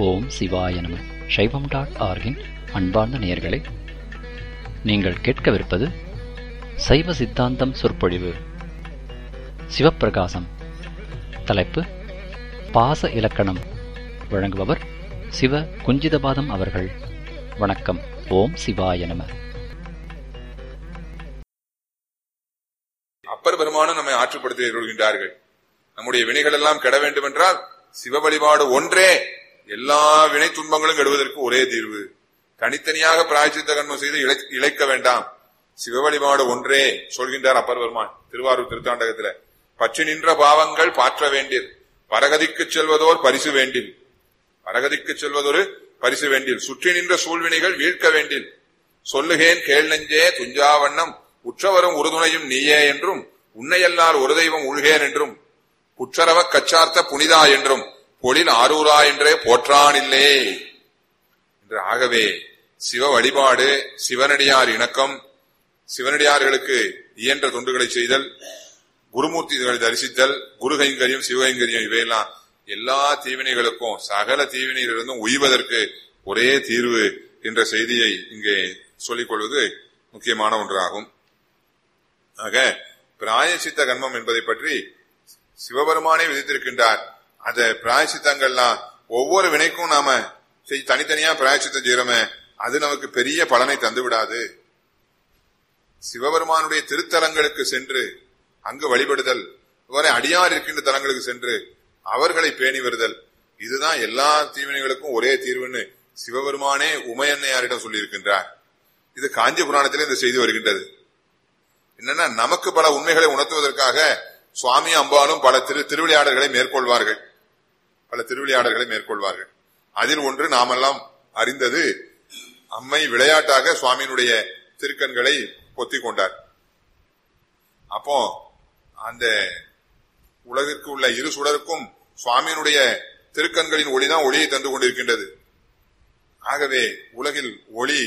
ஓம் சிவாய நம சைவம் டாட் ஆர்கின் அன்பார்ந்த நேயர்களே நீங்கள் கேட்கவிருப்பது சைவ சித்தாந்தம் சொற்பொழிவு சிவப்பிரகாசம் தலைப்பு பாச இலக்கணம் வழங்குபவர் சிவ குஞ்சிதபாதம் அவர்கள் வணக்கம் ஓம் சிவாய நம அப்பர் பெருமானும் நம்மை ஆற்றுப்படுத்தி கொள்கின்றார்கள் நம்முடைய வினைகள் எல்லாம் கெட வேண்டும் என்றால் சிவ வழிபாடு ஒன்றே எல்லா வினை துன்பங்களும் கெடுவதற்கு ஒரே தீர்வு தனித்தனியாக பிராயச்சித்த கர்மம் செய்து இழை- இழைக்க வேண்டாம் சிவ வழிபாடு ஒன்றே சொல்கின்றார் அப்பர் பெருமான் திருவாரூர் திருத்தாண்டகத்துல பற்றி நின்ற பாவங்கள் பாற்ற வேண்டில் பரகதிக்கு செல்வதோர் பரிசு வேண்டில் பரகதிக்கு செல்வதொரு பரிசு வேண்டில் சுற்றி நின்ற சூழ்வினைகள் வீழ்க்க வேண்டில் சொல்லுகேன் கேள் நெஞ்சே துஞ்சாவண்ணம் உற்றவரும் உறுதுணையும் நீயே என்றும் உன்னையல்லால் ஒரு தெய்வம் உள்கேன் என்றும் குற்றரவ கச்சார்த்த புனிதா என்றும் பொழில் ஆரூரா என்றே போற்றானில்லே என்று ஆகவே சிவ வழிபாடு சிவனடியார் இணக்கம் சிவனடியார்களுக்கு இயன்ற தொண்டுகளை செய்தல் குருமூர்த்திகளை தரிசித்தல் குரு கைங்கரியம் சிவகைங்கரியம் இவையெல்லாம் எல்லா தீவினைகளுக்கும் சகல தீவினையிலிருந்தும் உய்வதற்கு ஒரே தீர்வு என்ற செய்தியை இங்கே சொல்லிக் கொள்வது முக்கியமான ஒன்றாகும் ஆக பிராயசித்த கர்மம் என்பதை பற்றி சிவபெருமானே விதித்திருக்கின்றார் அந்த பிராயசித்தங்கள்லாம் ஒவ்வொரு வினைக்கும் நாம செய்- தனித்தனியா பிராயசித்தம் செய்யறோமே அது நமக்கு பெரிய பலனை தந்து விடாது சிவபெருமானுடைய திருத்தலங்களுக்கு சென்று அங்கு வழிபடுதல் இவரை அடியார் இருக்கின்ற தலங்களுக்கு சென்று அவர்களை பேணி வருதல் இதுதான் எல்லா தீவினைகளுக்கும் ஒரே தீர்வுன்னு சிவபெருமானே உமையன்னையாரிடம் சொல்லியிருக்கின்றார் இது காஞ்சி புராணத்திலே இந்த செய்தி வருகின்றது என்னன்னா நமக்கு பல உண்மைகளை உணர்த்துவதற்காக சுவாமி அம்பாலும் பல திரு திருவிளையாடல்களை மேற்கொள்வார்கள் பல திருவிளையாடல்களை மேற்கொள்வார்கள் அதில் ஒன்று நாமெல்லாம் அறிந்தது அம்மை விளையாட்டாக சுவாமியினுடைய திருக்கண்களை பொத்திக் கொண்டார் அப்போ அந்த உலகிற்கு உள்ள இரு சுடருக்கும் சுவாமியினுடைய திருக்கண்களின் ஒளிதான் ஒளியை தந்து கொண்டிருக்கின்றது ஆகவே உலகில் ஒளி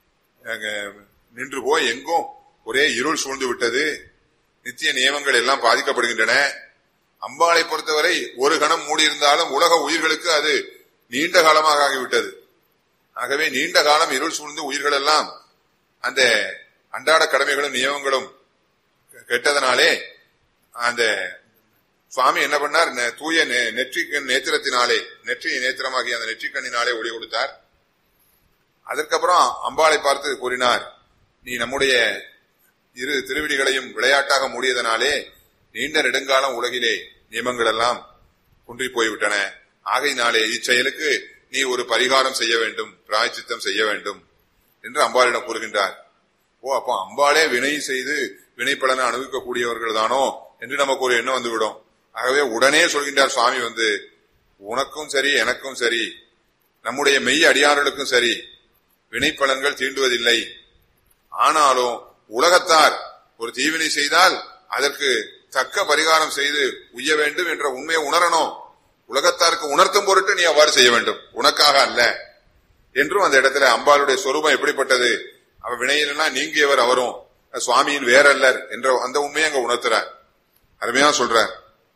அஹ், நின்று போய் எங்கும் ஒரே இருள் சூழ்ந்து விட்டது நித்திய நியமங்கள் எல்லாம் பாதிக்கப்படுகின்றன அம்பாளை பொறுத்தவரை ஒரு கணம் மூடியிருந்தாலும் உலக உயிர்களுக்கு அது நீண்ட காலமாக ஆகிவிட்டது ஆகவே நீண்ட காலம் இருள் சூழ்ந்து உயிர்கள் எல்லாம் அந்த அன்றாட கடமைகளும் நியமங்களும் கெட்டதனாலே அந்த சுவாமி என்ன பண்ணார் நெ- தூய நெ- நெற்றிக்கண் நேத்திரத்தினாலே நெற்றி நேத்திரமாகிய அந்த நெற்றிக்கண்ணினாலே ஒளி கொடுத்தார் அதற்கப்புறம் அம்பாளை பார்த்து கூறினார் நீ நம்முடைய இரு திருவிடிகளையும் விளையாட்டாக மூடியதனாலே நீண்ட நெடுங்காலம் உலகிலே நியமங்கள் எல்லாம் குன்றி போய்விட்டன ஆகையினாலே இச்செயலுக்கு நீ ஒரு பரிகாரம் செய்ய வேண்டும் பிராயச்சித்தம் செய்ய வேண்டும் என்று அம்பாளிடம் கூறுகின்றார் ஓ அப்போ அம்பாளே வினை செய்து வினை பலனை அனுபவிக்கக்கூடியவர்கள் தானோ என்று நமக்கு ஒரு எண்ணம் வந்துவிடும் ஆகவே உடனே சொல்கின்றார் சுவாமி வந்து உனக்கும் சரி எனக்கும் சரி நம்முடைய மெய் அடியார்களுக்கும் சரி வினைப்பலன்கள் தீண்டுவதில்லை ஆனாலும் உலகத்தார் ஒரு தீவினை செய்தால் அதற்கு தக்க பரிகாரம் செய்து உய்ய வேண்டும் என்ற உண்மையை உணரணும் உலகத்தாருக்கு உணர்த்தும் பொருட்டு நீ அவ்வாறு செய்ய வேண்டும் உனக்காக அல்ல என்றும் அந்த இடத்துல அம்பாளுடைய சொரூபம் எப்படிப்பட்டது அவ வினையிலாம் நீங்கியவர் அவரும் சுவாமியின் வேறல்லர் என்ற அந்த உண்மையை அங்க உணர்த்துறார் அருமையா சொல்றார்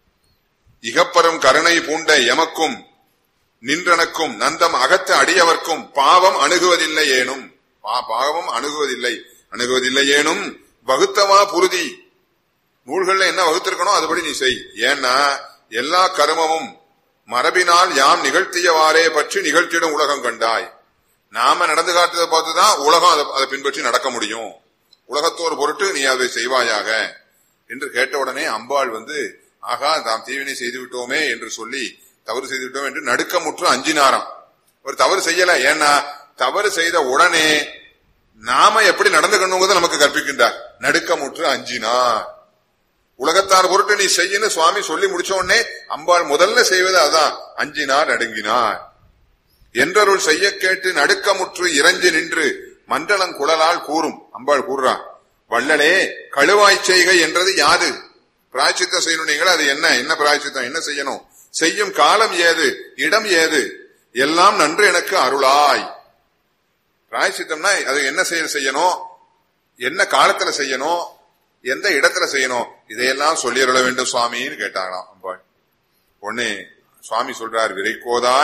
இகப்பரும் கருணை பூண்ட எமக்கும் நின்றனக்கும் நந்தம் அகத்த அடியவர்க்கும் பாவம் அணுகுவதில்லை ஏனும் பா- பாவம் அணுகுவதில்லை அணுகுவதில்லை ஏனும் வகுத்தமா புருதி நூல்கள்ல என்ன வகுத்திருக்கணும் அதுபடி நீ செய் ஏன்னா எல்லா கருமமும் மரபினால் யாம் நிகழ்த்தியவாறே பற்றி நிகழ்த்திடும் உலகம் கண்டாய் நாம நடந்து காட்டுறதை பார்த்துதான் உலகம் அதை அதை பின்பற்றி நடக்க முடியும் உலகத்தோர் பொருட்டு நீ அதை செய்வாயாக என்று கேட்ட உடனே அம்பாள் வந்து ஆகா தாம் தீவினை செய்து விட்டோமே என்று சொல்லி தவறு செய்து விட்டோம் என்று நடுக்கமுற்று அஞ்சினாராம் ஒரு தவறு செய்யல ஏன்னா தவறு செய்த உடனே நாம எப்படி நடந்துக்கணுங்கிறத நமக்கு கற்பிக்கின்றார் நடுக்கமுற்று அஞ்சினார் உலகத்தார் பொருட்டு நீ செய்யன்னு சுவாமி சொல்லி முடிச்ச உடனே அம்பாள் முதல்ல செய்வது அதான் அஞ்சினார் நடுங்கினார் என்றருள் செய்ய கேட்டு நடுக்கமுற்று இறஞ்சி நின்று மண்டலம் குழலால் கூறும் அம்பாள் கூறுறான் வள்ளலே கழுவாய் செய்கை என்றது யாது பிராய்ச்சித்தம் செய்யணும் நீங்கள் அது என்ன என்ன பிராய்ச்சித்தம் என்ன செய்யணும் செய்யும் காலம் ஏது இடம் ஏது எல்லாம் நன்று எனக்கு அருளாய் பிராய்ச்சித்தம்னா அது என்ன செயல் செய்யணும் என்ன காலத்துல செய்யணும் எந்த இடத்துல செய்யணும் இதையெல்லாம் சொல்லியருள வேண்டும் சுவாமின்னு கேட்டாங்களாம் அம்பாள் ஒண்ணு சுவாமி சொல்றார் விரைக்கோதாய்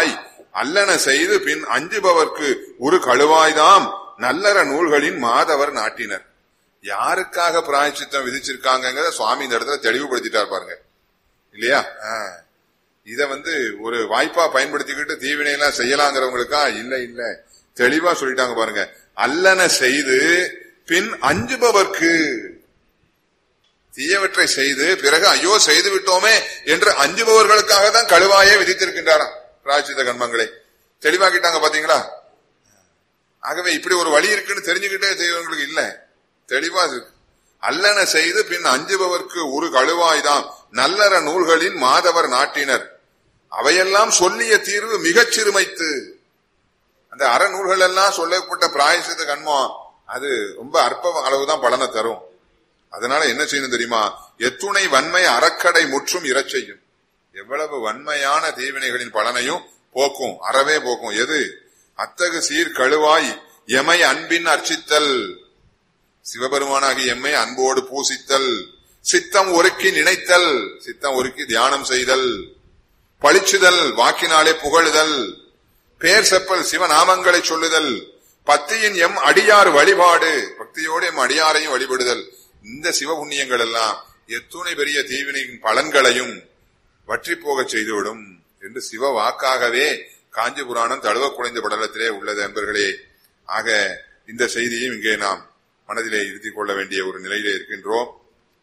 அல்லன செய்து பின் அஞ்சுபவர்க்கு ஒரு கழுவாய்தாம் நல்லற நூல்களின் மாதவர் நாட்டினர் யாருக்காக பிராயச்சித்தம் விதிச்சிருக்காங்கிறத சுவாமி இந்த இடத்துல தெளிவுபடுத்திட்டார் பாருங்க இல்லையா ஆ. இத வந்து ஒரு வாய்ப்பா பயன்படுத்திக்கிட்டு தீவினை எல்லாம் செய்யலாங்கிறவங்களுக்கா இல்ல இல்ல தெளிவா சொல்லிட்டாங்க பாருங்க அல்லன செய்து பின் அஞ்சுபவர்க்கு தீயவற்றை செய்து பிறகு ஐயோ செய்து விட்டோமே என்று அஞ்சுபவர்களுக்காக தான் கழுவாயே விதித்திருக்கின்றாராம் பிராயச்சித்த கர்மங்களை தெளிவாக்கிட்டாங்க பாத்தீங்களா ஆகவே இப்படி ஒரு வழி இருக்குன்னு தெரிஞ்சுக்கிட்டே செய்வங்களுக்கு இல்ல தெளிவா இருக்கு அல்லன செய்து பின் அஞ்சுபவர்க்கு ஒரு கழுவாய்தான் நல்லற நூல்களின் மாதவர் நாட்டினர் அவையெல்லாம் சொல்லிய தீர்வு மிகச் சிறுமைத்து அந்த அறநூல்கள் எல்லாம் சொல்லப்பட்ட பிராயசித்த கண்மம் அது ரொம்ப அற்ப அளவுதான் பலனை தரும் அதனால என்ன செய்யணும் தெரியுமா எத்துணை வன்மை அறக்கடை முற்றும் இறச் செய்யும் எவ்வளவு வன்மையான தீவினைகளின் பலனையும் போக்கும் அறவே போக்கும் எது அத்தகு சீர் கழுவாய் எமை அன்பின் அர்ச்சித்தல் சிவபெருமானாகி எம்மை அன்போடு பூசித்தல் சித்தம் ஒருக்கி நினைத்தல் சித்தம் ஒருக்கி தியானம் செய்தல் பழிச்சுதல் வாக்கினாலே புகழுதல் பேர் செப்பல் சிவநாமங்களை சொல்லுதல் பத்தியின் எம் அடியார் வழிபாடு பக்தியோடு எம் அடியாரையும் வழிபடுதல் இந்த சிவ புண்ணியங்கள் எல்லாம் எத்துணை பெரிய தீவினையின் பலன்களையும் வற்றி போகச் செய்துவிடும் என்று சிவ வாக்காகவே காஞ்சி புராணம் தழுவ குறைந்த படலத்திலே உள்ளது அன்பர்களே ஆக இந்த செய்தியும் இங்கே நாம் மனதிலே இருத்திக் கொள்ள வேண்டிய ஒரு நிலையிலே இருக்கின்றோம்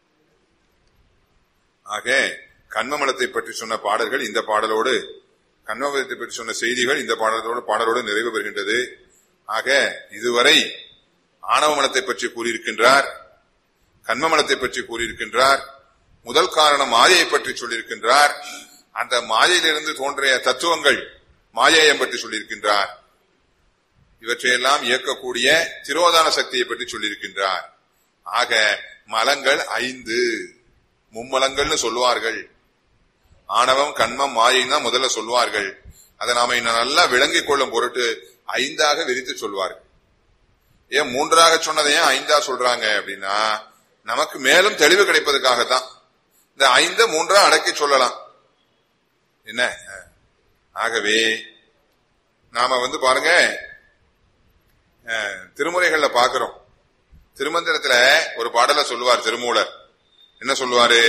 ஆக கண்மமலத்தை பற்றி சொன்ன பாடல்கள் இந்த பாடலோடு கண்மமலத்தை பற்றி சொன்ன செய்திகள் இந்த பாடலோடு பாடலோடு நிறைவு பெறுகின்றது ஆக இதுவரை ஆணவ மலத்தை பற்றி கூறியிருக்கின்றார் கண்மமலத்தை பற்றி கூறியிருக்கின்றார் முதல் காரணம் மாயையை பற்றி சொல்லியிருக்கின்றார் அந்த மாயையிலிருந்து தோன்றிய தத்துவங்கள் மாயையம் பற்றி சொல்லியிருக்கின்றார் இவற்றையெல்லாம் இயக்கக்கூடிய திரோதான சக்தியை பற்றி சொல்லியிருக்கின்றார் ஆக மலங்கள் ஐந்து மும்மலங்கள்னு சொல்லுவார்கள் ஆணவம் கண்மம் மாயைன்னு தான் முதல்ல சொல்லுவார்கள் அதை நாம இன்னும் நல்லா விளங்கிக் கொள்ளும் பொருட்டு ஐந்தாக விரித்து சொல்வார்கள் ஏன் மூன்றாக சொன்னதை ஏன் ஐந்தா சொல்றாங்க அப்படின்னா நமக்கு மேலும் தெளிவு கிடைப்பதற்காகத்தான் இந்த ஐந்த மூன்றா அடக்கி சொல்லலாம் என்ன ஆகவே நாம வந்து பாருங்க அஹ், திருமுறைகள்ல பாக்குறோம் திருமந்திரத்துல ஒரு பாடல சொல்லுவார் திருமூலர் என்ன சொல்லுவாரு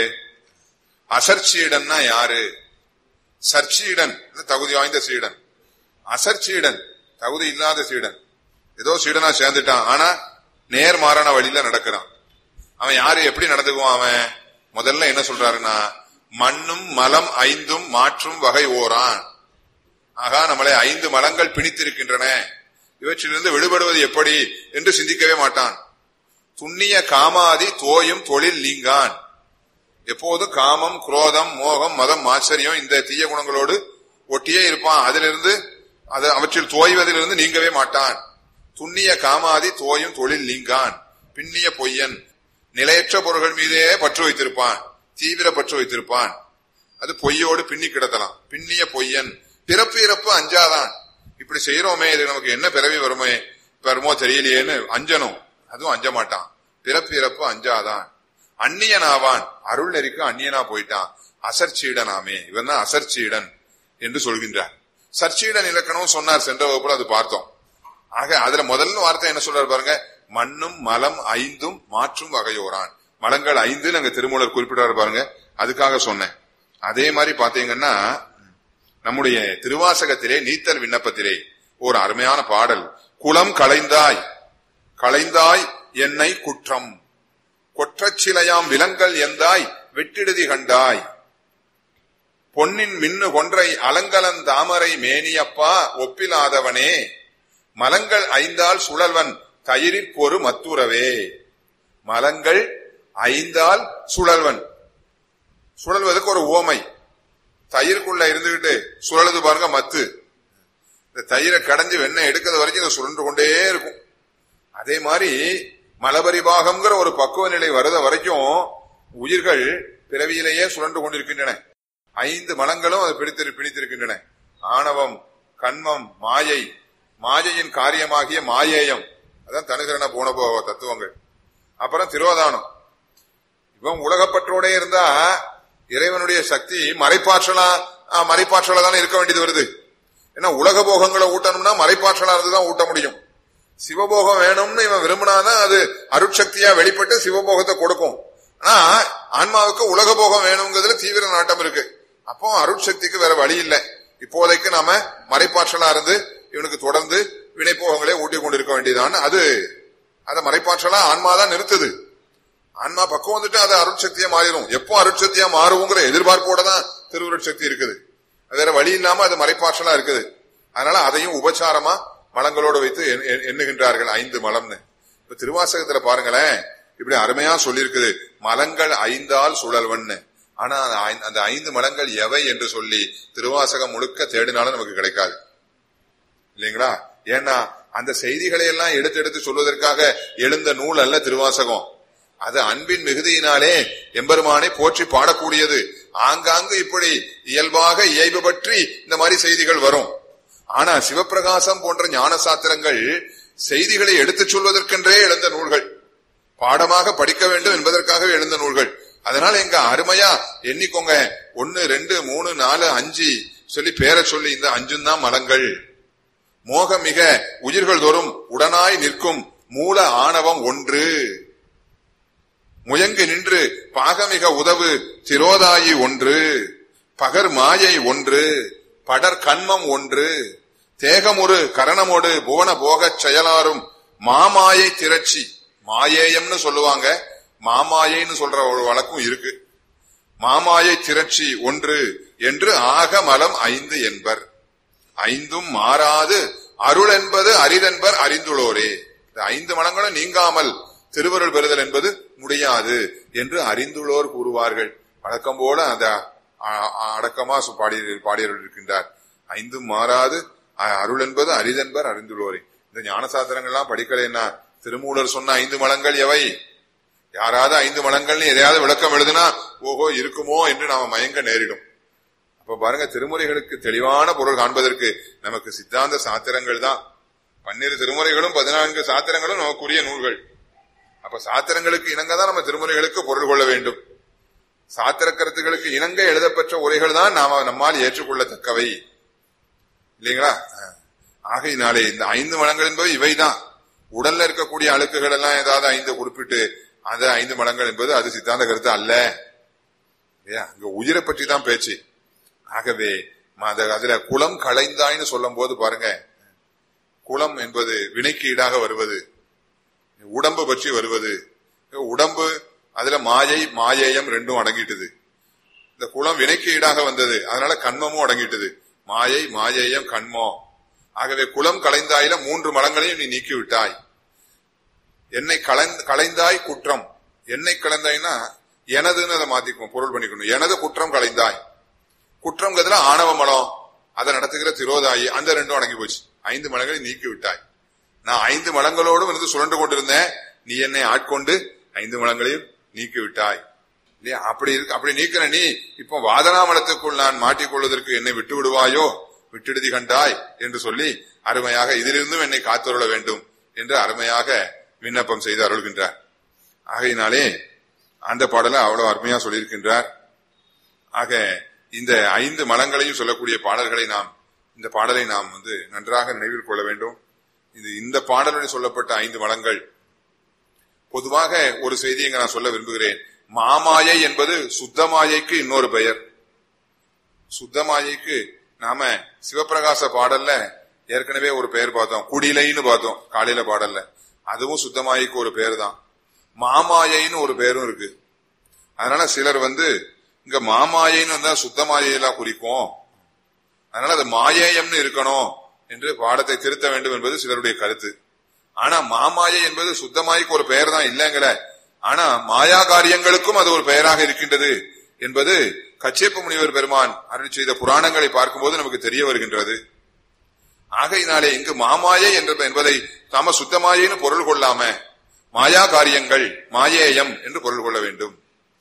அசர்ச்சீடன்னா யாரு சர்ச்சீடன் தகுதி வாய்ந்த சீடன் அசர்ச்சீடன் தகுதி இல்லாத சீடன் ஏதோ சீடனா சேர்ந்துட்டான் ஆனா நேர்மாறான வழியில நடக்கிறான் அவன் யாரு எப்படி நடந்துக்குவான் அவன் முதல்ல என்ன சொல்றாருன்னா மண்ணும் மலம் ஐந்தும் மாற்றும் வகை ஓரான் ஆகா நம்மளை ஐந்து மலங்கள் பிணித்திருக்கின்றன இவற்றிலிருந்து விடுபடுவது எப்படி என்று சிந்திக்கவே மாட்டான் துண்ணிய காமாதி தோயும் தொழில் நீங்கான் எப்போதும் காமம் குரோதம் மோகம் மதம் ஆச்சரியம் இந்த தீய குணங்களோடு ஒட்டியே இருப்பான் அதிலிருந்து அது அவற்றில் தோய்வதிலிருந்து நீங்கவே மாட்டான் துண்ணிய காமாதி தோயும் தொழில் நீங்கான் பின்னிய பொய்யன் நிலையற்ற பொருள்கள் மீதே பற்று வைத்திருப்பான் தீவிர பற்று வைத்திருப்பான் அது பொய்யோடு பின்னி கிடத்தலாம் பின்னிய பொய்யன் பிறப்பு இறப்பு அஞ்சாதான் இப்படி செய்யறோமே இது நமக்கு என்ன பிறவி வருமே வருமோ தெரியலையேன்னு அஞ்சனும் அதுவும் அஞ்ச மாட்டான் பிறப்பு இறப்பு அஞ்சாதான் அந்நியனாவான் அருள் நெறிக்கு அந்நியனா போயிட்டான் அசர்ச்சீடனாமே இவன் தான் அசர்ச்சீடன் என்று சொல்கின்றார் சர்ச்சீடன் இலக்கணம் சொன்னார் சென்ற வகுப்புல அது பார்த்தோம் ஆக அதுல முதல்ல வார்த்தை என்ன சொல்றாரு பாருங்க மண்ணும் மலம் ஐந்தும் மாற்றும் வகையோரான் மலங்கள் ஐந்து அங்க திருமூலர் குறிப்பிட்டாரு பாருங்க அதுக்காக சொன்னேன் அதே மாதிரி பாத்தீங்கன்னா நம்முடைய திருவாசகத்திலே நீத்தல் விண்ணப்பத்திலே ஒரு அருமையான பாடல் குளம் களைந்தாய் களைந்தாய் என்னை குற்றம் கொற்றச்சிலையாம் விலங்கல் எந்தாய் வெட்டிடுதி கண்டாய் பொன்னின் மின்னு கொன்றை அலங்கலன் தாமரை மேனியப்பா ஒப்பிலாதவனே மலங்கள் ஐந்தால் சுழல்வன் தயிரிற் பொறு மத்துரவே மலங்கள் ஐந்தால் சுழல்வன் சுழல்வதற்கு ஒரு ஓமை தயிருக்குள்ள இருந்துகிட்டு சுழலுது பாருங்க மத்து இந்த தயிரை கடைஞ்சு வெண்ணெய் எடுக்கிறது வரைக்கும் இது சுழன்று கொண்டே இருக்கும் அதே மாதிரி மலபரிபாகம்ங்கிற ஒரு பக்குவ நிலை வருத வரைக்கும் உயிர்கள் பிறவியிலேயே சுழன்று கொண்டிருக்கின்றன ஐந்து மலங்களும் அது பிடித்திரு பிடித்திருக்கின்றன ஆணவம் கண்மம் மாயை மாயையின் காரியமாகிய மாயேயம் அதான் தனுகரண போனபோக தத்துவங்கள் அப்புறம் திரோதானம் இவன் உலகப்பற்றோட இருந்தா இறைவனுடைய சக்தி மறைப்பாற்றலா ஆ, மறைப்பாற்றலா தானே இருக்க வேண்டியது வருது ஏன்னா உலக போகங்களை ஊட்டணும்னா மறைப்பாற்றலா இருந்து தான் ஊட்ட முடியும் சிவபோகம் வேணும்னு இவன் விரும்பினாதான் அது அருட்சக்தியா வெளிப்பட்டு சிவபோகத்தை கொடுக்கும் ஆனா ஆன்மாவுக்கு உலக போகம் வேணுங்கிறதுல தீவிர நாட்டம் இருக்கு அப்போ அருட்சக்திக்கு வேற வழி இல்லை இப்போதைக்கு நாம மறைப்பாற்றலா இருந்து இவனுக்கு தொடர்ந்து வினைப்போகங்களே ஊட்டி கொண்டிருக்க வேண்டியதான் அது அதை மறைப்பாற்றலா ஆன்மாதான் நிறுத்துது ஆன்மா பக்கம் வந்துட்டு அது அருட்சக்தியா மாறிடும் எப்போ அருட்சக்தியா மாறுவோங்கிற எதிர்பார்ப்போட தான் திருவுருட்சக்தி இருக்குது வேற வழி இல்லாம அது மறைப்பாற்றலா இருக்குது அதனால அதையும் உபச்சாரமா மலங்களோடு வைத்து எண்- எண்- எண்ணுகின்றார்கள் ஐந்து மலம்னு இப்ப திருவாசகத்துல பாருங்களேன் இப்படி அருமையா சொல்லியிருக்குது மலங்கள் ஐந்தால் சுழல்வன்னு ஆனா அந்த ஐ- அந்த ஐந்து மலங்கள் எவை என்று சொல்லி திருவாசகம் முழுக்க தேடினாலும் நமக்கு கிடைக்காது இல்லைங்களா ஏன்னா அந்த செய்திகளை எல்லாம் எடுத்து எடுத்து சொல்வதற்காக எழுந்த நூல் அல்ல திருவாசகம் அது அன்பின் மிகுதியினாலே எம்பெருமானை போற்றி பாடக்கூடியது ஆங்காங்கு இப்படி இயல்பாக இயல்பு பற்றி இந்த மாதிரி செய்திகள் வரும் ஆனா சிவப்பிரகாசம் போன்ற ஞான சாத்திரங்கள் செய்திகளை எடுத்துச் சொல்வதற்கென்றே எழுந்த நூல்கள் பாடமாக படிக்க வேண்டும் என்பதற்காகவே எழுந்த நூல்கள் அதனால எங்க அருமையா எண்ணிக்கோங்க ஒன்னு ரெண்டு மூணு நாலு அஞ்சு சொல்லி பேரை சொல்லி இந்த அஞ்சும் தான் மலங்கள் மோகம் மிக உயிர்கள் தோறும் உடனாய் நிற்கும் மூல ஆணவம் ஒன்று முயங்கு நின்று பாகமிக உதவு திரோதாயி ஒன்று பகர் மாயை ஒன்று படர் கண்மம் ஒன்று தேகமொரு கரணமோடு புவன போகச் செயலாரும் மாமாயை திரட்சி மாயேயம்னு சொல்லுவாங்க மாமாயைன்னு சொல்ற ஒரு வழக்கம் இருக்கு மாமாயை திரட்சி ஒன்று என்று ஆக மலம் ஐந்து என்பர் ஐந்தும் மாறாது அருள் என்பது அரிதென்பர் அறிந்துள்ளோரே இந்த ஐந்து மனங்களும் நீங்காமல் திருவருள் பெறுதல் என்பது முடியாது என்று அறிந்துள்ளோர் கூறுவார்கள் வழக்கம் போல அந்த அ- அ- அடக்கமா சு- பாடி பாடியவர்கள் இருக்கின்றார் ஐந்தும் மாறாது அ- அருள் என்பது அரிதென்பர் அறிந்துள்ளோரே இந்த ஞான சாத்திரங்கள்லாம் படிக்கலைன்னா திருமூலர் சொன்ன ஐந்து மலங்கள் எவை யாராவது ஐந்து மலங்கள்னு எதையாவது விளக்கம் எழுதுனா ஓஹோ இருக்குமோ என்று நாம மயங்க நேரிடும் அப்ப பாருங்க திருமுறைகளுக்கு தெளிவான பொருள் காண்பதற்கு நமக்கு சித்தாந்த சாத்திரங்கள் தான் பன்னிரு திருமுறைகளும் பதினான்கு சாத்திரங்களும் நமக்குரிய நூல்கள் அப்ப சாத்திரங்களுக்கு இணங்க தான் நம்ம திருமுறைகளுக்கு பொருள் கொள்ள வேண்டும் சாத்திர கருத்துகளுக்கு இணங்க எழுதப்பெற்ற உரைகள் தான் நாம நம்மால் ஏற்றுக்கொள்ளத்தக்கவை இல்லைங்களா ஆகையினாலே இந்த ஐந்து மலங்கள் என்பது இவைதான் உடல்ல இருக்கக்கூடிய அழுக்குகள் எல்லாம் ஏதாவது ஐந்து குறிப்பிட்டு அந்த ஐந்து மலங்கள் என்பது அது சித்தாந்த கருத்து அல்ல இல்லையா அங்க உயிரை பற்றி தான் பேச்சு ஆகவே ம- அது- அதுல குலம் களைந்தாய்ன்னு சொல்லும் போது பாருங்க குலம் என்பது வினைக்கு ஈடாக வருவது உடம்பு பற்றி வருவது உடம்பு அதுல மாயை மாயேயம் ரெண்டும் அடங்கிட்டுது இந்த குலம் வினைக்கு ஈடாக வந்தது அதனால கண்மமும் அடங்கிட்டுது மாயை மாயேயம் கண்மம் ஆகவே குலம் களைந்தாயில மூன்று மலங்களையும் நீ நீக்கி விட்டாய் என்னை களைந்- களைந்தாய் குற்றம் என்னை களைந்தாய்னா எனதுன்னு அதை மாத்திக்கணும் பொருள் பண்ணிக்கணும் எனது குற்றம் களைந்தாய் குற்றம்ங்கிறதுல ஆணவ மலம் அதை நடத்துகிற திரோதாயி அந்த ரெண்டும் அடங்கி போச்சு ஐந்து மலங்களை நீக்கி விட்டாய் நான் ஐந்து மலங்களோடும் இருந்து சுழன்று கொண்டிருந்தேன் நீ என்னை ஆட்கொண்டு ஐந்து மலங்களையும் நீக்கி விட்டாய் இல்லையா அப்படி இருக்கு அப்படி நீக்கிற நீ இப்போ வாதனாமலத்துக்குள் நான் மாட்டிக்கொள்வதற்கு என்னை விட்டு விடுவாயோ விட்டுடுதி கண்டாய் என்று சொல்லி அருமையாக இதிலிருந்தும் என்னை காத்தருள வேண்டும் என்று அருமையாக விண்ணப்பம் செய்து அருள்கின்றார் ஆகையினாலே அந்த பாடலை அவ்வளவு அருமையா சொல்லியிருக்கின்றார் ஆக இந்த ஐந்து மலங்களையும் சொல்லக்கூடிய பாடல்களை நாம் இந்த பாடலை நாம் வந்து நன்றாக நினைவில் கொள்ள வேண்டும் இது இந்த பாடலுடன் சொல்லப்பட்ட ஐந்து மலங்கள் பொதுவாக ஒரு செய்தி இங்க நான் சொல்ல விரும்புகிறேன் மாமாயை என்பது சுத்தமாயைக்கு இன்னொரு பெயர் சுத்தமாயைக்கு நாம சிவப்பிரகாச பாடல்ல ஏற்கனவே ஒரு பெயர் பார்த்தோம் குடிலைன்னு பார்த்தோம் காலையில பாடல்ல அதுவும் சுத்தமாயைக்கு ஒரு பெயர் தான் மாமாயைன்னு ஒரு பெயரும் இருக்கு அதனால சிலர் வந்து இங்க மாமாயைன்னு வந்தா சுத்தமாயையெல்லாம் குறிக்கும் அதனால அது மாயேயம்னு இருக்கணும் என்று பாடத்தை திருத்த வேண்டும் என்பது சிலருடைய கருத்து ஆனா மாமாயை என்பது சுத்தமாய்க்கு ஒரு பெயர் தான் இல்லைங்கிற ஆனா மாயா காரியங்களுக்கும் அது ஒரு பெயராக இருக்கின்றது என்பது கச்சேப்ப முனிவர் பெருமான் அருள் செய்த புராணங்களை பார்க்கும்போது நமக்கு தெரிய வருகின்றது ஆகையினாலே இங்கு மாமாயை என்ற என்பதை தாம சுத்தமாயைன்னு பொருள் கொள்ளாம மாயா காரியங்கள் மாயேயம் என்று பொருள் கொள்ள வேண்டும்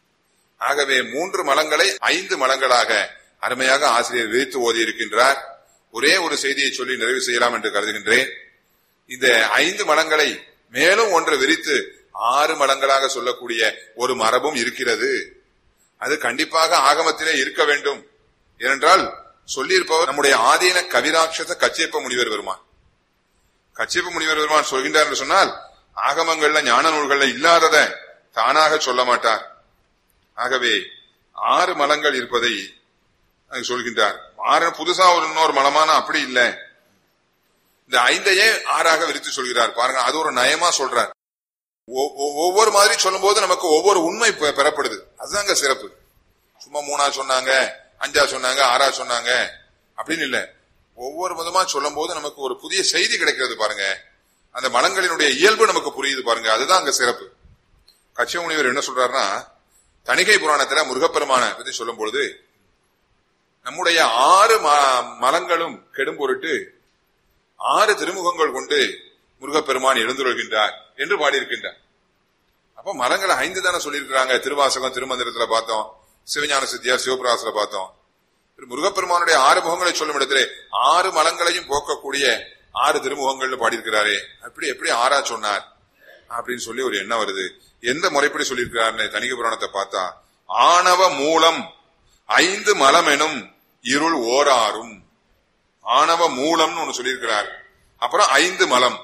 ஆகவே மூன்று மலங்களை ஐந்து மலங்களாக அருமையாக ஆசிரியர் விரித்து ஓதி இருக்கின்றார் ஒரே ஒரு செய்தியை சொல்லி நிறைவு செய்யலாம் என்று கருதுகின்றேன் இந்த ஐந்து மலங்களை மேலும் ஒன்று விரித்து ஆறு மலங்களாக சொல்லக்கூடிய ஒரு மரபும் இருக்கிறது அது கண்டிப்பாக ஆகமத்திலே இருக்க வேண்டும் ஏனென்றால் சொல்லியிருப்பவர் நம்முடைய ஆதீன கவிராட்சத கச்சியப்ப முனிவர் பெருமான் கச்சியப்ப முனிவர் பெருமான் சொல்கின்றார் என்று சொன்னால் ஆகமங்கள்ல ஞான நூல்கள்ல இல்லாதத தானாக சொல்ல மாட்டார் ஆகவே ஆறு மலங்கள் இருப்பதை அங்கு சொல்கின்றார் ஆறு புதுசா ஒரு இன்னொரு மலமான அப்படி இல்லை இந்த ஐந்தையே ஆறாக விரித்து சொல்கிறார் பாருங்க அது ஒரு நயமா சொல்றார் ஒ- ஒ- ஒவ்வொரு மாதிரி சொல்லும் போது நமக்கு ஒவ்வொரு உண்மை பெ- பெறப்படுது அதுதாங்க சிறப்பு சும்மா மூணா சொன்னாங்க அஞ்சா சொன்னாங்க ஆறா சொன்னாங்க அப்படின்னு இல்ல ஒவ்வொரு விதமா சொல்லும் போது நமக்கு ஒரு புதிய செய்தி கிடைக்கிறது பாருங்க அந்த மலங்களினுடைய இயல்பு நமக்கு புரியுது பாருங்க அதுதான் அங்க சிறப்பு கட்சி முனிவர் என்ன சொல்றாருன்னா தணிகை புராணத்துல முருகப்பெருமான பத்தி சொல்லும் பொழுது நம்முடைய ஆறு ம- மலங்களும் கெடும் பொருட்டு ஆறு திருமுகங்கள் கொண்டு முருகப்பெருமான் எழுந்துருகின்றார் என்று பாடியிருக்கின்றார் அப்ப மரங்களை ஐந்து தானே சொல்லியிருக்கிறாங்க திருவாசகம் திருமந்திரத்துல பார்த்தோம் சிவஞான சித்தியா சிவபிராசல பார்த்தோம் திரு முருகப்பெருமானுடைய ஆறு முகங்களை சொல்லும் இடத்திலே ஆறு மலங்களையும் போக்கக்கூடிய ஆறு திருமுகங்கள்னு பாடியிருக்கிறாரே அப்படி எப்படி ஆறா சொன்னார் அப்படின்னு சொல்லி ஒரு எண்ணம் வருது எந்த முறைப்படி சொல்லியிருக்கிறாருன்னு தணிக புராணத்தை பார்த்தா ஆணவ மூலம் ஐந்து மலம் எனும் இருள் ஓராறும் ஆணவ மூலம்னு ஒண்ணு சொல்லியிருக்கிறார் அப்புறம் ஐந்து மலம்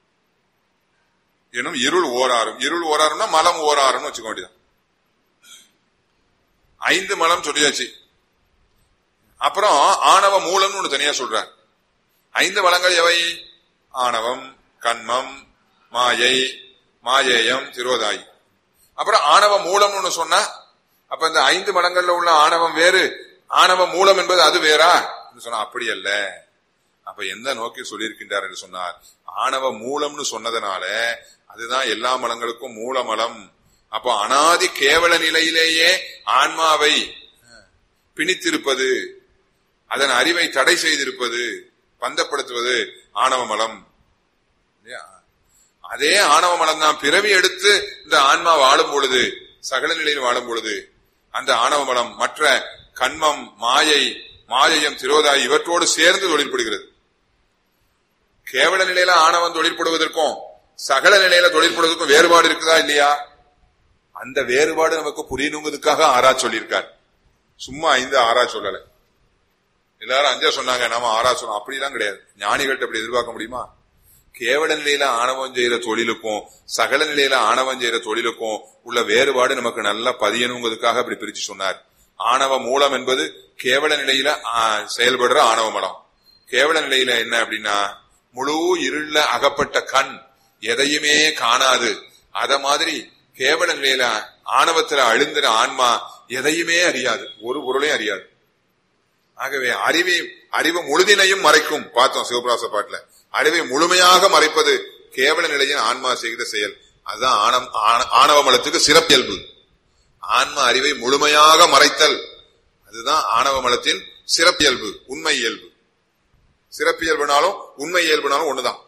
எனும் இருள் ஓராறும் இருள் ஓராறும்னா மலம் ஓராறும்னு வச்சுக்க வேண்டியதான் ஐந்து மலம் சொல்லியாச்சு அப்புறம் ஆணவ மூலம்னு ஒண்ணு தனியா சொல்றார் ஐந்து மலங்கள் எவை ஆணவம் கண்மம் மாயை மாயேயம் திரோதாயி அப்புறம் ஆணவ மூலம்னு ஒண்ணு சொன்னா அப்ப இந்த ஐந்து மலங்கள்ல உள்ள ஆணவம் வேறு ஆணவ மூலம் என்பது அது வேறா என்று சொன்னா அப்படி அல்ல அப்ப எந்த நோக்கி சொல்லியிருக்கின்றார் என்று சொன்னார் ஆணவ மூலம்னு சொன்னதுனால அதுதான் எல்லா மலங்களுக்கும் மூலமலம் அப்போ அனாதி கேவல நிலையிலேயே ஆன்மாவை பிணித்திருப்பது அதன் அறிவை தடை செய்திருப்பது பந்தப்படுத்துவது ஆணவ மலம் இல்லையா? அதே ஆணவ மலம் தான் பிறவி எடுத்து இந்த ஆன்மா வாழும் பொழுது சகல நிலையில் வாழும் பொழுது அந்த ஆணவ மலம் மற்ற கண்மம் மாயை மாயையம் திரோதாய் இவற்றோடு சேர்ந்து தொழிற்படுகிறது கேவல நிலையில ஆணவம் தொழிற்படுவதற்கும் சகல நிலையில தொழிற்படுவதற்கும் வேறுபாடு இருக்குதா இல்லையா அந்த வேறுபாடு நமக்கு புரியணுங்கிறதுக்காக ஆறா சொல்லியிருக்கார் சும்மா ஐந்து ஆறா சொல்லல எல்லாரும் அஞ்சா சொன்னாங்க நாம ஆறா சொன்னோம் அப்படிலாம் கிடையாது ஞானிகள்ட்ட அப்படி எதிர்பார்க்க முடியுமா கேவல நிலையில ஆணவம் செய்யற தொழிலுக்கும் சகல நிலையில ஆணவம் செய்யற தொழிலுக்கும் உள்ள வேறுபாடு நமக்கு நல்லா பதியணுங்கிறதுக்காக அப்படி பிரிச்சு சொன்னார் ஆணவ மூலம் என்பது கேவல நிலையில ஆ, செயல்படுற ஆணவ மலம் கேவல நிலையில என்ன அப்படின்னா முழு இருள்ல அகப்பட்ட கண் எதையுமே காணாது அத மாதிரி கேவல நிலையில ஆணவத்துல அழுந்திர ஆன்மா எதையுமே அறியாது ஒரு பொருளையும் அறியாது ஆகவே அறிவை அறிவு முழுதினையும் மறைக்கும் பார்த்தோம் சிவபிராச பாட்டுல அறிவை முழுமையாக மறைப்பது கேவல நிலையின் ஆன்மா செய்த செயல் அதுதான் ஆணம் ஆண- ஆணவ மலத்துக்கு சிறப்பியல்பு ஆன்ம அறிவை முழுமையாக மறைத்தல் அதுதான் ஆணவ மலத்தின் சிறப்பியல்பு உண்மை இயல்பு சிறப்பியல்புனாலும் உண்மை இயல்புனாலும் ஒண்ணுதான்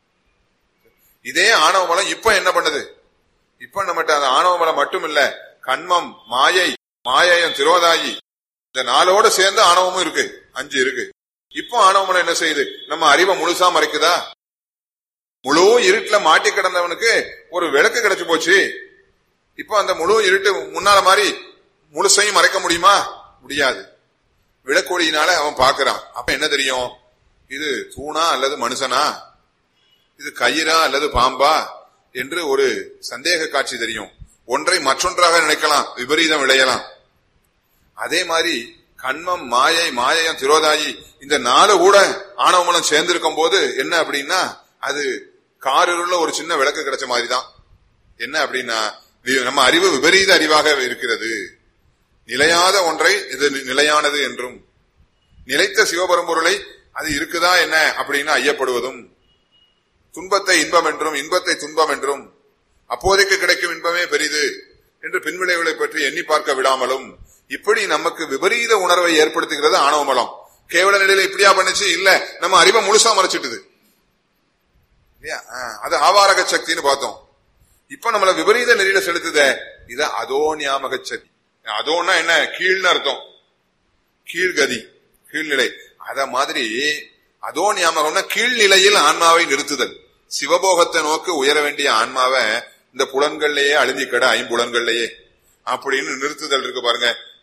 இதே ஆணவ மலம் இப்ப என்ன பண்ணுது இப்ப நம்மகிட்ட அந்த ஆணவ மலம் மட்டும் இல்ல கண்மம் மாயை மாயையம் திரோதாயி இந்த நாளோட சேர்ந்து ஆணவமும் இருக்கு அஞ்சு இருக்கு இப்போ ஆணவமனம் என்ன செய்யுது நம்ம அறிவை முழுசா மறைக்குதா முழு இருட்டுல மாட்டி கிடந்தவனுக்கு ஒரு விளக்கு கிடைச்சு போச்சு இப்போ அந்த முழு இருட்டு முன்னால மாதிரி முழுசையும் மறைக்க முடியுமா முடியாது விளக்கொடியினால அவன் பார்க்கறான் அப்ப என்ன தெரியும் இது தூணா அல்லது மனுஷனா இது கயிறா அல்லது பாம்பா என்று ஒரு சந்தேக காட்சி தெரியும் ஒன்றை மற்றொன்றாக நினைக்கலாம் விபரீதம் விளையலாம் அதே மாதிரி கண்மம் மாயை மாயையம் திரோதாயி இந்த நாலு கூட ஆணவமலம் சேர்ந்திருக்கும் போது என்ன அப்படின்னா அது காரிருள்ள ஒரு சின்ன விளக்கு கிடைச்ச மாதிரி தான் என்ன அப்படின்னா வி- நம்ம அறிவு விபரீத அறிவாக இருக்கிறது நிலையாத ஒன்றை இது நி- நிலையானது என்றும் நிலைத்த சிவபரம்பொருளை அது இருக்குதா என்ன அப்படின்னு ஐயப்படுவதும் துன்பத்தை இன்பம் என்றும் இன்பத்தை துன்பம் என்றும் அப்போதைக்கு கிடைக்கும் இன்பமே பெரிது என்று பின்விளைவுகளை பற்றி எண்ணி பார்க்க விடாமலும் இப்படி நமக்கு விபரீத உணர்வை ஏற்படுத்துகிறது ஆணவமலம் கேவல நிலையில இப்படியா பண்ணுச்சு இல்ல நம்ம அறிவை முழுசா மறைச்சிட்டுது இல்லையா ஆ, அது ஆவாரக சக்தின்னு பார்த்தோம் இப்ப நம்மள விபரீத நெறியில செலுத்துதே இது அதோ ஞாபக சக்தி அதோன்னா என்ன கீழ்னு அர்த்தம் கீழ்கதி கீழ்நிலை அத மாதிரி அதோ ஞாபகம்னா கீழ்நிலையில் ஆன்மாவை நிறுத்துதல் சிவபோகத்தை நோக்கி உயர வேண்டிய ஆன்மாவை இந்த புலன்கள்லயே அழிஞ்சி கிட ஐம்புலன்கள்லயே அப்படின்னு நிறுத்துதல் இருக்கு பாருங்க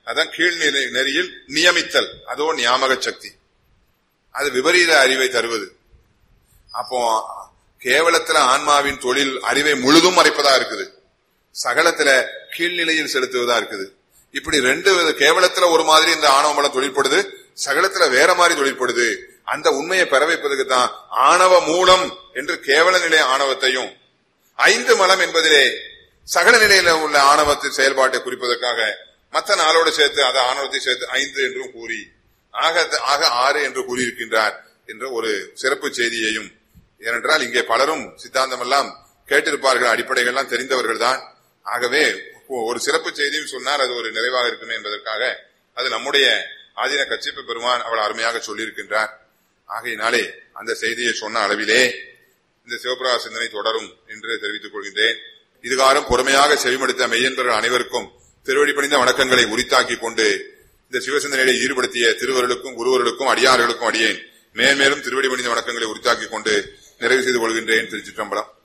அதான் கீழ்நிலை நெறியில் நியமித்தல் அதோ ஞாபக சக்தி அது விபரீத அறிவை தருவது அப்போ கேவலத்துல ஆன்மாவின் தொழில் அறிவை முழுதும் மறைப்பதா இருக்குது சகலத்துல கீழ்நிலையில் செலுத்துவதா இருக்குது இப்படி ரெண்டு வித- கேவலத்துல ஒரு மாதிரி இந்த ஆணவ மலம் தொழிற்படுது சகலத்துல வேற மாதிரி தொழிற்படுது அந்த உண்மையை பெற வைப்பதற்கு தான் ஆணவ மூலம் என்று கேவல நிலை ஆணவத்தையும் ஐந்து மலம் என்பதிலே சகல நிலையில உள்ள ஆணவத்தின் செயல்பாட்டை குறிப்பதற்காக மற்ற நாளோடு சேர்த்து அதை ஆணவத்தை சேர்த்து ஐந்து என்றும் கூறி ஆக ஆக ஆறு என்று கூறியிருக்கின்றார் என்ற ஒரு சிறப்பு செய்தியையும் ஏனென்றால் இங்கே பலரும் சித்தாந்தம் எல்லாம் கேட்டிருப்பார்கள் அடிப்படைகள்லாம் தெரிந்தவர்கள் தான் ஆகவே ஒரு சிறப்பு செய்தியும் சொன்னால் அது ஒரு நிறைவாக இருக்குமே என்பதற்காக அது நம்முடைய ஆதீன கச்சிப்ப பெருமான் அவள் அருமையாக சொல்லியிருக்கின்றார் ஆகையினாலே அந்த செய்தியை சொன்ன அளவிலே இந்த சிவபிரகாச சிந்தனை தொடரும் என்று தெரிவித்துக் கொள்கின்றேன் இதுகாரம் பொறுமையாக செவிமடுத்த மெய்யன்பர்கள் அனைவருக்கும் திருவடி பணிந்த வணக்கங்களை உரித்தாக்கிக் கொண்டு இந்த சிவசிந்தனையை ஈடுபடுத்திய திருவருளுக்கும் குருவர்களுக்கும் அடியார்களுக்கும் அடியேன் மேன்மேலும் திருவடி பணிந்த வணக்கங்களை உரித்தாக்கிக் கொண்டு நிறைவு செய்து கொள்கின்றேன் திருச்சிற்றம்பலம்